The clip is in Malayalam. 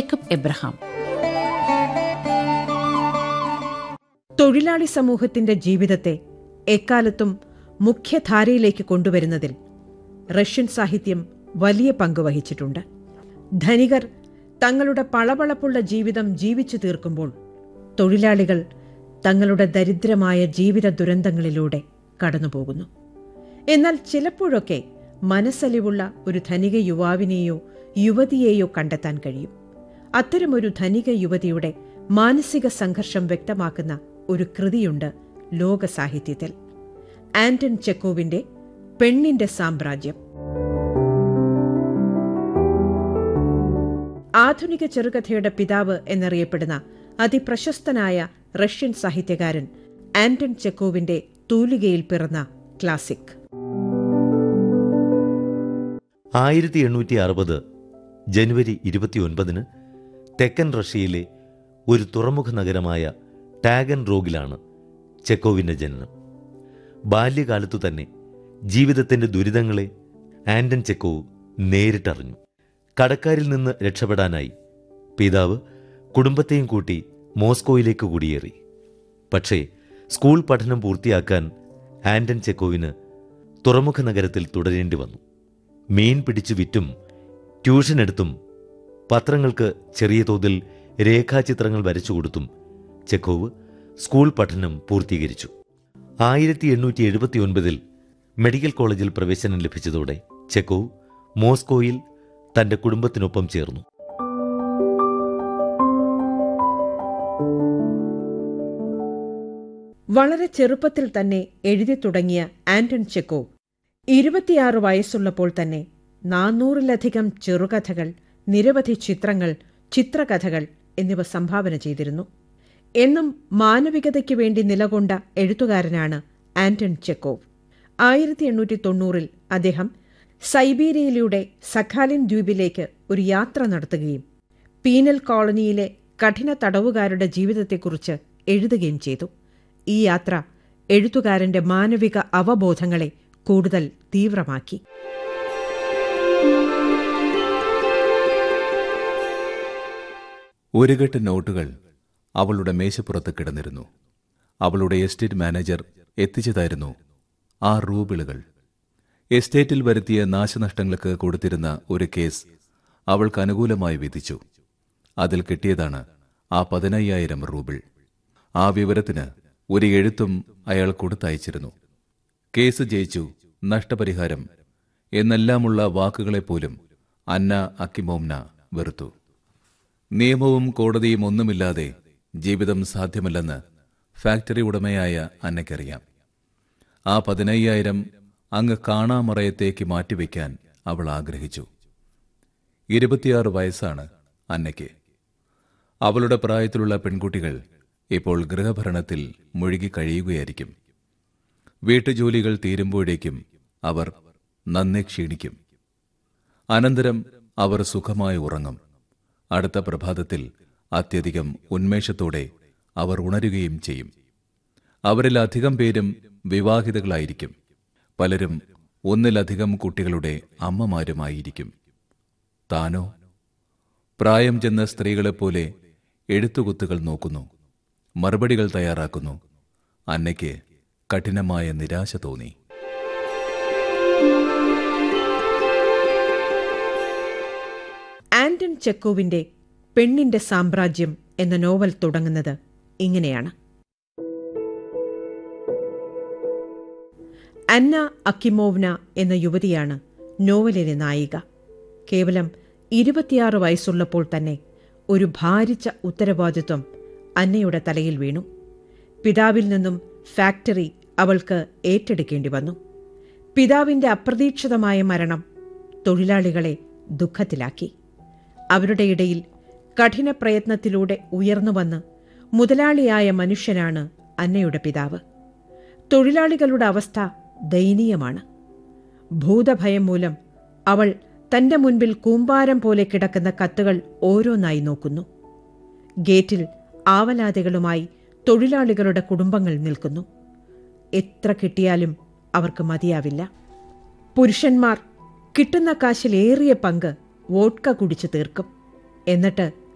ജേക്കബ് എബ്രഹാം തൊഴിലാളി സമൂഹത്തിന്റെ ജീവിതത്തെ എക്കാലത്തും മുഖ്യധാരയിലേക്ക് കൊണ്ടുവരുന്നതിൽ റഷ്യൻ സാഹിത്യം വലിയ പങ്ക് വഹിച്ചിട്ടുണ്ട് ധനികർ തങ്ങളുടെ പളപളപ്പുള്ള ജീവിതം ജീവിച്ചു തീർക്കുമ്പോൾ തൊഴിലാളികൾ തങ്ങളുടെ ദരിദ്രമായ ജീവിത ദുരന്തങ്ങളിലൂടെ കടന്നുപോകുന്നു എന്നാൽ ചിലപ്പോഴൊക്കെ മനസ്സലിവുള്ള ഒരു ധനിക യുവാവിനെയോ യുവതിയെയോ കണ്ടെത്താൻ കഴിയും അത്തരമൊരു ധനിക യുവതിയുടെ മാനസിക സംഘർഷം വ്യക്തമാക്കുന്ന ഒരു കൃതിയുണ്ട് ലോക സാഹിത്യത്തിൽ ആന്റൺ ചെക്കോവിന്റെ പെണ്ണിന്റെ സാമ്രാജ്യം ആധുനിക ചെറുകഥയുടെ പിതാവ് എന്നറിയപ്പെടുന്ന അതിപ്രശസ്തനായ റഷ്യൻ സാഹിത്യകാരൻ ആന്റൺ ചെക്കോവിന്റെ തൂലികയിൽ പിറന്ന ക്ലാസിക് ആയിരത്തി എണ്ണൂറ്റി അറുപത് ജനുവരി ഇരുപത്തിയൊൻപതിന് തെക്കൻ റഷ്യയിലെ ഒരു തുറമുഖ നഗരമായ ടാഗൻ റോഗിലാണ് ചെക്കോവിൻ്റെ ജനനം ബാല്യകാലത്തു തന്നെ ജീവിതത്തിൻ്റെ ദുരിതങ്ങളെ ആൻഡൻ ചെക്കോവ് നേരിട്ടറിഞ്ഞു കടക്കാരിൽ നിന്ന് രക്ഷപ്പെടാനായി പിതാവ് കുടുംബത്തെയും കൂട്ടി മോസ്കോയിലേക്ക് കുടിയേറി പക്ഷേ സ്കൂൾ പഠനം പൂർത്തിയാക്കാൻ ആൻഡൻ ചെക്കോവിന് തുറമുഖ നഗരത്തിൽ തുടരേണ്ടി വന്നു മീൻ പിടിച്ചു വിറ്റും ട്യൂഷൻ എടുത്തും പത്രങ്ങൾക്ക് ചെറിയ തോതിൽ രേഖാചിത്രങ്ങൾ വരച്ചു കൊടുത്തും ചെക്കോവ് സ്കൂൾ പഠനം പൂർത്തീകരിച്ചു ആയിരത്തി എണ്ണൂറ്റി എഴുപത്തി ഒൻപതിൽ മെഡിക്കൽ കോളേജിൽ പ്രവേശനം ലഭിച്ചതോടെ ചെക്കോവ് മോസ്കോയിൽ തന്റെ കുടുംബത്തിനൊപ്പം ചേർന്നു വളരെ ചെറുപ്പത്തിൽ തന്നെ എഴുതി തുടങ്ങിയ ആന്റൺ ചെക്കോവ് ഇരുപത്തിയാറ് വയസ്സുള്ളപ്പോൾ തന്നെ നാനൂറിലധികം ചെറുകഥകൾ നിരവധി ചിത്രങ്ങൾ ചിത്രകഥകൾ എന്നിവ സംഭാവന ചെയ്തിരുന്നു എന്നും മാനവികതയ്ക്ക് വേണ്ടി നിലകൊണ്ട എഴുത്തുകാരനാണ് ആന്റൺ ചെക്കോവ് ആയിരത്തി എണ്ണൂറ്റി തൊണ്ണൂറിൽ അദ്ദേഹം സൈബീരിയയിലൂടെ സഖാലിൻ ദ്വീപിലേക്ക് ഒരു യാത്ര നടത്തുകയും പീനൽ കോളനിയിലെ കഠിന തടവുകാരുടെ ജീവിതത്തെക്കുറിച്ച് എഴുതുകയും ചെയ്തു ഈ യാത്ര എഴുത്തുകാരന്റെ മാനവിക അവബോധങ്ങളെ കൂടുതൽ തീവ്രമാക്കി ഒരു കെട്ട് നോട്ടുകൾ അവളുടെ മേശപ്പുറത്ത് കിടന്നിരുന്നു അവളുടെ എസ്റ്റേറ്റ് മാനേജർ എത്തിച്ചതായിരുന്നു ആ റൂബിളുകൾ എസ്റ്റേറ്റിൽ വരുത്തിയ നാശനഷ്ടങ്ങൾക്ക് കൊടുത്തിരുന്ന ഒരു കേസ് അവൾക്ക് അനുകൂലമായി വിധിച്ചു അതിൽ കിട്ടിയതാണ് ആ പതിനയ്യായിരം റൂബിൾ ആ വിവരത്തിന് ഒരു എഴുത്തും അയാൾ കൊടുത്തയച്ചിരുന്നു കേസ് ജയിച്ചു നഷ്ടപരിഹാരം എന്നെല്ലാമുള്ള വാക്കുകളെപ്പോലും അന്ന അക്കിമോംന വെറുത്തു നിയമവും കോടതിയും ഒന്നുമില്ലാതെ ജീവിതം സാധ്യമല്ലെന്ന് ഫാക്ടറി ഉടമയായ അന്നയ്ക്കറിയാം ആ പതിനയ്യായിരം അങ്ങ് കാണാമറയത്തേക്ക് മാറ്റിവെക്കാൻ അവൾ ആഗ്രഹിച്ചു ഇരുപത്തിയാറ് വയസ്സാണ് അന്നയ്ക്ക് അവളുടെ പ്രായത്തിലുള്ള പെൺകുട്ടികൾ ഇപ്പോൾ ഗൃഹഭരണത്തിൽ മുഴുകി കഴിയുകയായിരിക്കും വീട്ടുജോലികൾ തീരുമ്പോഴേക്കും അവർ നന്നെ ക്ഷീണിക്കും അനന്തരം അവർ സുഖമായി ഉറങ്ങും അടുത്ത പ്രഭാതത്തിൽ അത്യധികം ഉന്മേഷത്തോടെ അവർ ഉണരുകയും ചെയ്യും അവരിൽ അധികം പേരും വിവാഹിതകളായിരിക്കും പലരും ഒന്നിലധികം കുട്ടികളുടെ അമ്മമാരുമായിരിക്കും താനോ പ്രായം ചെന്ന സ്ത്രീകളെപ്പോലെ എഴുത്തുകുത്തുകൾ നോക്കുന്നു മറുപടികൾ തയ്യാറാക്കുന്നു അന്നയ്ക്ക് കഠിനമായ നിരാശ തോന്നി ആന്റൺ ചെക്കോവിന്റെ പെണ്ണിന്റെ സാമ്രാജ്യം എന്ന നോവൽ തുടങ്ങുന്നത് ഇങ്ങനെയാണ് അന്ന അക്കിമോവ്ന എന്ന യുവതിയാണ് നോവലിലെ നായിക കേവലം ഇരുപത്തിയാറ് വയസ്സുള്ളപ്പോൾ തന്നെ ഒരു ഭാരിച്ച ഉത്തരവാദിത്വം അന്നയുടെ തലയിൽ വീണു പിതാവിൽ നിന്നും ഫാക്ടറി അവൾക്ക് ഏറ്റെടുക്കേണ്ടി വന്നു പിതാവിന്റെ അപ്രതീക്ഷിതമായ മരണം തൊഴിലാളികളെ ദുഃഖത്തിലാക്കി അവരുടെ ഇടയിൽ കഠിന പ്രയത്നത്തിലൂടെ ഉയർന്നുവന്ന് മുതലാളിയായ മനുഷ്യനാണ് അന്നയുടെ പിതാവ് തൊഴിലാളികളുടെ അവസ്ഥ ദയനീയമാണ് ഭൂതഭയം മൂലം അവൾ തന്റെ മുൻപിൽ കൂമ്പാരം പോലെ കിടക്കുന്ന കത്തുകൾ ഓരോന്നായി നോക്കുന്നു ഗേറ്റിൽ ആവലാതികളുമായി തൊഴിലാളികളുടെ കുടുംബങ്ങൾ നിൽക്കുന്നു എത്ര കിട്ടിയാലും അവർക്ക് മതിയാവില്ല പുരുഷന്മാർ കിട്ടുന്ന കാശിൽ ഏറിയ പങ്ക് വോട്ട്ക കുടിച്ചു തീർക്കും എന്നിട്ട്